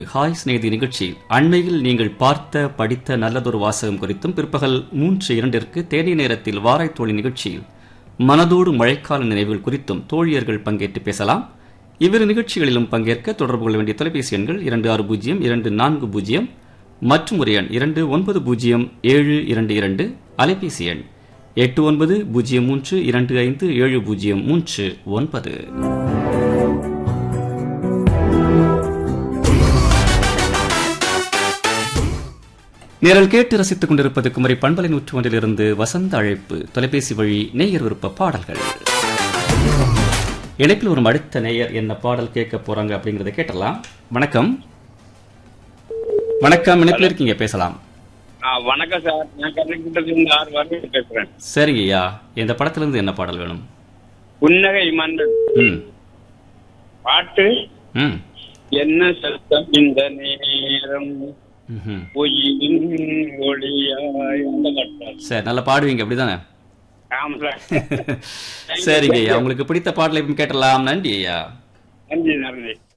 Hi ஸ்நேதி நிகழ்ச்சியில் அண்மையில் நீங்கள் பார்த்த படித்த நல்லதொரு வாசகம் குறித்தும் பிற்பகல் மூன்று இரண்டிற்கு தேனி நேரத்தில் வாராய் தோழி நிகழ்ச்சியில் மனதோடு மழைக்கால நினைவுகள் குறித்தும் தோழியர்கள் பங்கேற்று பேசலாம் இவ்விரு நிகழ்ச்சிகளிலும் பங்கேற்க தொடர்பு கொள்ள வேண்டிய தொலைபேசி எண்கள் இரண்டு ஆறு பூஜ்ஜியம் இரண்டு நான்கு பூஜ்ஜியம் மற்றும் ஒரு எண் இரண்டு ஒன்பது பூஜ்ஜியம் ஏழு இரண்டு இரண்டு அலைபேசி எண் எட்டு ஒன்பது பூஜ்ஜியம் மூன்று இரண்டு ஐந்து ஏழு பூஜ்ஜியம் மூன்று ஒன்பது நேரல் கேட்டு ரசித்துக் கொண்டிருப்பது குமரி பண்பலை நூற்று ஒன்றிலிருந்து வசந்த அழைப்பு தொலைபேசி வழி நேயர் விருப்ப பாடல்கள் இணைப்பில் ஒரு அடுத்த நேயர் என்ன பாடல் கேட்க போறாங்க அப்படிங்கறத கேட்டலாம் வணக்கம் வணக்கம் இணைப்பில் இருக்கீங்க பேசலாம் ஆ, வணக்கம் சார் நான் கர்நாடகத்திலிருந்து ஆறு வாரம் பேசுறேன் சரிங்க ஐயா இந்த படத்துல இருந்து என்ன பாடல் வேணும் புன்னகை மன்னன் ம் பாட்டு ம் என்ன சத்தம் இந்த நேரம் ம்ஹும். பொய்யின் ஒளியாய் அந்த பாட்டு. சரி நல்லா பாடுவீங்க அப்படிதானே ஆமா சார் சரிங்க ஐயா உங்களுக்கு பிடித்த பாடலை கேட்டலாம் நன்றி ஐயா நன்றி நன்றி